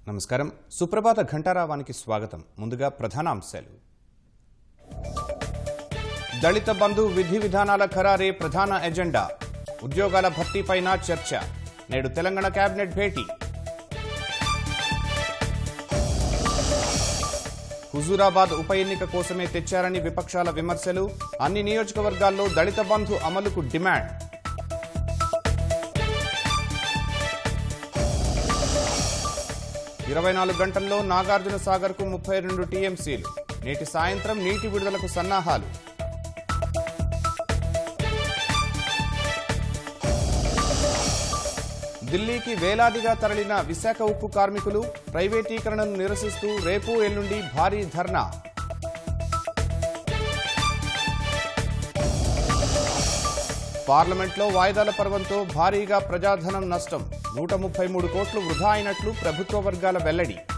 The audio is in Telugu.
నమస్కారం సుప్రభాత ఘంటారావానికి స్వాగతం ముందుగా ప్రధాన అంశాలు దళిత బంధు విధి విధానాల ఖరారే ప్రధాన ఎజెండా ఉద్యోగాల భర్తీపైన చర్చ నేడు తెలంగాణ కేబినెట్ భేటీ హుజూరాబాద్ ఉప ఎన్నిక కోసమే తెచ్చారని విపక్షాల విమర్శలు అన్ని నియోజకవర్గాల్లో దళిత బంధు అమలుకు డిమాండ్ ఇరవై నాలుగు గంటల్లో నాగార్జున సాగర్ కు ముప్పై రెండు టీఎంసీలు నేటి సాయంత్రం నీటి విడుదలకు సన్నాహాలు ఢిల్లీకి వేలాదిగా తరలిన విశాఖ ఉక్కు కార్మికులు ప్రైవేటీకరణను నిరసిస్తూ రేపు ఎల్లుండి భారీ ధర్నా పార్లమెంట్లో వాయిదాల పర్వంతో భారీగా ప్రజాధనం నష్టం నూట ముప్పై మూడు కోట్లు వృధా అయినట్లు ప్రభుత్వ వర్గాల వెల్లడి